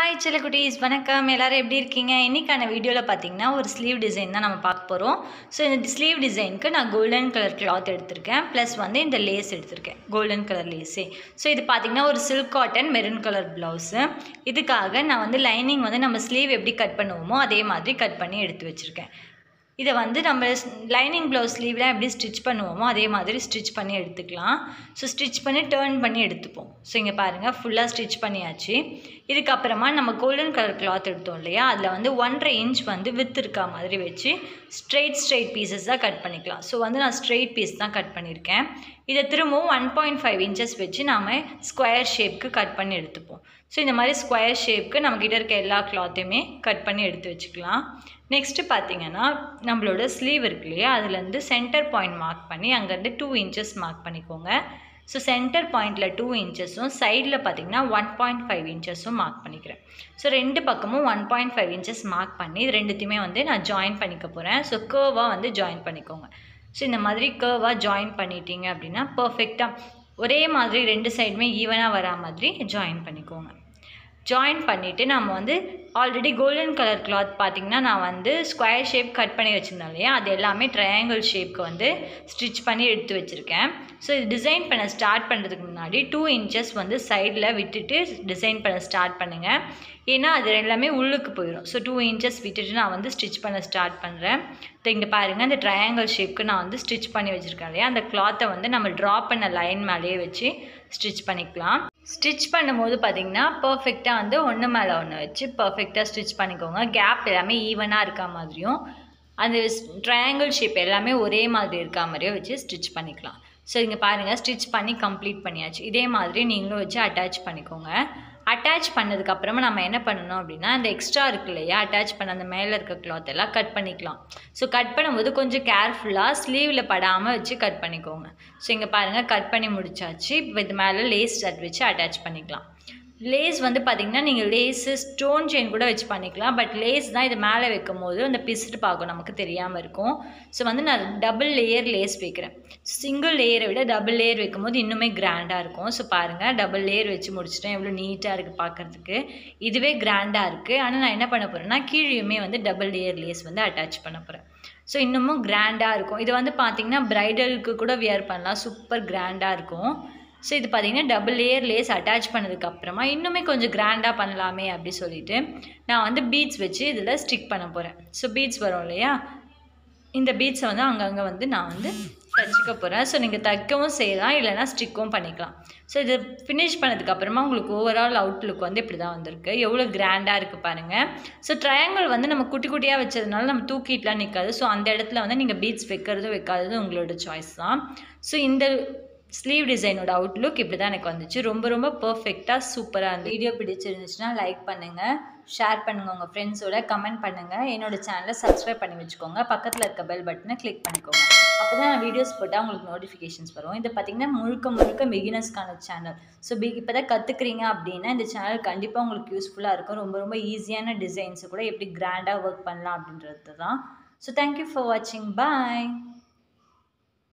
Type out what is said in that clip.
hi செல்லக்குட்டீஸ் வணக்கம் எல்லாரும் எப்படி இருக்கீங்க இன்றைக்கான வீடியோவில் பார்த்தீங்கன்னா ஒரு ஸ்லீவ் டிசைன் தான் நம்ம பார்க்க போகிறோம் ஸோ இந்த ஸ்லீவ் டிசைனுக்கு நான் கோல்டன் கலர் கிளாத் எடுத்திருக்கேன் ப்ளஸ் வந்து இந்த லேஸ் எடுத்திருக்கேன் கோல்டன் கலர் லேஸே ஸோ இது பார்த்தீங்கன்னா ஒரு silk cotton maroon colour blouse இதுக்காக நான் வந்து லைனிங் வந்து நம்ம ஸ்லீவ் எப்படி கட் பண்ணுவோமோ அதே மாதிரி கட் பண்ணி எடுத்து வச்சுருக்கேன் இதை வந்து நம்ம லைனிங் ப்ளவுஸ் ஸ்லீவ்லாம் எப்படி ஸ்டிச் பண்ணுவோமோ அதே மாதிரி ஸ்டிச் பண்ணி எடுத்துக்கலாம் ஸோ ஸ்டிச் பண்ணி டேர்ன் பண்ணி எடுத்துப்போம் ஸோ இங்கே பாருங்கள் ஃபுல்லாக ஸ்டிச் பண்ணியாச்சு இதுக்கப்புறமா நம்ம கோல்டன் கலர் கிளாத் எடுத்தோம் இல்லையா அதில் வந்து ஒன்றரை இன்ச் வந்து வித் இருக்கா மாதிரி வச்சு ஸ்ட்ரெயிட் ஸ்ட்ரெயிட் பீசஸ் தான் கட் பண்ணிக்கலாம் ஸோ வந்து நான் ஸ்ட்ரெயிட் பீஸ் தான் கட் பண்ணியிருக்கேன் இதை திரும்பவும் ஒன் பாயிண்ட் ஃபைவ் இன்ச்சஸ் வச்சு நாம் ஸ்கொயர் ஷேப்க்கு கட் பண்ணி எடுத்துப்போம் ஸோ இந்த மாதிரி ஸ்கொயர் ஷேப்க்கு நம்மக்கிட்ட இருக்க எல்லா கிளாத்தையுமே கட் பண்ணி எடுத்து வச்சுக்கலாம் நெக்ஸ்ட்டு பார்த்தீங்கன்னா நம்மளோட ஸ்லீவ் இருக்கு இல்லையா அதுலேருந்து சென்டர் பாயிண்ட் மார்க் பண்ணி அங்கேருந்து டூ இன்ச்சஸ் மார்க் பண்ணிக்கோங்க ஸோ சென்டர் பாயிண்டில் டூ இன்ச்சஸும் சைடில் பார்த்தீங்கன்னா ஒன் பாயிண்ட் ஃபைவ் இன்ச்சஸும் மார்க் பண்ணிக்கிறேன் ஸோ ரெண்டு பக்கமும் one point five inches mark பண்ணி இது ரெண்டுத்தையுமே வந்து நான் ஜாயின் பண்ணிக்க போகிறேன் ஸோ கேர்வாக வந்து ஜாயின் பண்ணிக்கோங்க ஸோ இந்த மாதிரி கேர்வாக ஜாயின் பண்ணிட்டீங்க அப்படின்னா பர்ஃபெக்டாக ஒரே மாதிரி ரெண்டு சைடுமே ஈவனாக வரா மாதிரி ஜாயின் பண்ணிக்கோங்க ஜாயின் பண்ணிவிட்டு நம்ம வந்து ஆல்ரெடி கோல்டன் கலர் கிளாத் பார்த்திங்கன்னா நான் வந்து ஸ்கொயர் ஷேப் கட் பண்ணி வச்சுருந்தேன் இல்லையா அது எல்லாமே ட்ரையாங்கிள் ஷேப்க்கு வந்து ஸ்டிச் பண்ணி எடுத்து வச்சுருக்கேன் ஸோ இது டிசைன் பண்ண ஸ்டார்ட் பண்ணுறதுக்கு முன்னாடி டூ இன்ச்சஸ் வந்து சைடில் விட்டுட்டு டிசைன் பண்ண ஸ்டார்ட் பண்ணுங்கள் ஏன்னா அது எல்லாமே உள்ளுக்கு போயிடும் ஸோ டூ இன்ச்சஸ் விட்டுட்டு நான் வந்து ஸ்டிச் பண்ண ஸ்டார்ட் பண்ணுறேன் இங்கே பாருங்கள் இந்த ட்ரையாங்கிள் ஷேப்க்கு நான் வந்து ஸ்டிச் பண்ணி வச்சுருக்கேன் இல்லையா அந்த கிளாத்தை வந்து நம்ம ட்ரா பண்ண லைன் மேலேயே வச்சு ஸ்டிச் பண்ணிக்கலாம் ஸ்டிச் பண்ணும்போது பார்த்தீங்கன்னா பர்ஃபெக்டாக வந்து ஒன்று மேலே ஒன்று வச்சு பர்ஃபெக்டாக ஸ்டிச் பண்ணிக்கோங்க கேப் எல்லாமே ஈவனாக இருக்க மாதிரியும் அந்த ட்ரையாங்கிள் ஷேப் எல்லாமே ஒரே மாதிரி இருக்க மாதிரியும் வச்சு ஸ்டிச் பண்ணிக்கலாம் ஸோ இங்கே பாருங்கள் ஸ்டிச் பண்ணி கம்ப்ளீட் பண்ணியாச்சு இதே மாதிரி நீங்களும் வச்சு அட்டாச் பண்ணிக்கோங்க அட்டாச் பண்ணதுக்கப்புறமா நம்ம என்ன பண்ணணும் அப்படின்னா அந்த எக்ஸ்ட்ரா இருக்கு இல்லையா அட்டாச் பண்ண அந்த மேலே இருக்க கிளாத் எல்லாம் கட் பண்ணிக்கலாம் ஸோ கட் பண்ணும்போது கொஞ்சம் கேர்ஃபுல்லாக ஸ்லீவில் படாமல் வச்சு கட் பண்ணிக்கோங்க ஸோ இங்கே பாருங்கள் கட் பண்ணி முடிச்சாச்சு இப்போ இது மேலே லேஸ் ஸ்டட் வச்சு அட்டாச் பண்ணிக்கலாம் லேஸ் வந்து பார்த்திங்கன்னா நீங்கள் லேஸு ஸ்டோன் செயின் கூட வச்சு பண்ணிக்கலாம் பட் லேஸ் தான் இது மேலே வைக்கும் போது அந்த பிசுறு பார்க்கும் நமக்கு தெரியாமல் இருக்கும் ஸோ வந்து நான் டபுள் லேயர் லேஸ் வைக்கிறேன் சிங்கிள் லேயரை விட டபுள் லேயர் வைக்கும் போது இன்னுமே கிராண்டாக இருக்கும் ஸோ பாருங்கள் டபுள் லேயர் வச்சு முடிச்சிட்டேன் எவ்வளோ நீட்டாக இருக்குது பார்க்குறதுக்கு இதுவே கிராண்டாக இருக்குது ஆனால் நான் என்ன பண்ண போகிறேன்னா கீழேயுமே வந்து டபுள் லேயர் லேஸ் வந்து அட்டாச் பண்ண போகிறேன் ஸோ இன்னமும் கிராண்டாக இருக்கும் இது வந்து பார்த்திங்கன்னா ப்ரைடலுக்கு கூட வியர் பண்ணலாம் சூப்பர் கிராண்டாக இருக்கும் ஸோ இது பார்த்திங்கன்னா டபுள் லேயர் லேஸ் அட்டாச் பண்ணதுக்கப்புறமா இன்னுமே கொஞ்சம் கிராண்டாக பண்ணலாமே அப்படி சொல்லிட்டு நான் வந்து பீட்ஸ் வச்சு இதில் ஸ்டிக் பண்ண போகிறேன் ஸோ பீட்ஸ் வரும் இல்லையா இந்த பீட்ஸை வந்து அங்கங்கே வந்து நான் வந்து தச்சுக்க போகிறேன் ஸோ நீங்கள் தைக்கவும் செய்யலாம் இல்லைனா ஸ்டிக்கும் பண்ணிக்கலாம் ஸோ இது ஃபினிஷ் பண்ணதுக்கப்புறமா உங்களுக்கு ஓவரால் அவுட்லுக் வந்து இப்படி தான் வந்திருக்கு எவ்வளோ கிராண்டாக இருக்குது பாருங்கள் ஸோ ட்ரையாங்கிள் வந்து நம்ம குட்டி குட்டியாக வச்சதுனால நம்ம தூக்கிட்டுலாம் நிற்காது ஸோ அந்த இடத்துல வந்து நீங்கள் பீட்ஸ் வைக்கிறதும் வைக்காததும் உங்களோட சாய்ஸ் தான் ஸோ இந்த ஸ்லீவ் டிசைனோட அவுட்லுக் இப்படி தான் எனக்கு வந்துச்சு ரொம்ப ரொம்ப பர்ஃபெக்டாக சூப்பராக இருந்தது வீடியோ பிடிச்சிருந்துச்சுன்னா லைக் பண்ணுங்கள் ஷேர் பண்ணுங்கள் உங்கள் ஃப்ரெண்ட்ஸோட கமெண்ட் பண்ணுங்கள் என்னோடய சேனலை சப்ஸ்கிரைப் பண்ணி வச்சுக்கோங்க பக்கத்தில் இருக்க பெல் பட்டனை கிளிக் பண்ணிக்கோங்க அப்போ தான் நான் வீடியோஸ் போட்டால் உங்களுக்கு நோட்டிஃபிகேஷன்ஸ் வரும் இது பார்த்திங்கன்னா முழுக்க முழுக்க பிகினர்ஸ்க்கான சேனல் ஸோ பிக் இப்போ தான் கற்றுக்குறீங்க அப்படின்னா இந்த சேனல் கண்டிப்பாக உங்களுக்கு யூஸ்ஃபுல்லாக இருக்கும் ரொம்ப ரொம்ப ஈஸியான டிசைன்ஸை கூட எப்படி கிராண்டாக ஒர்க் பண்ணலாம் அப்படின்றது தான் ஸோ தேங்க்யூ ஃபார் வாட்சிங் பாய்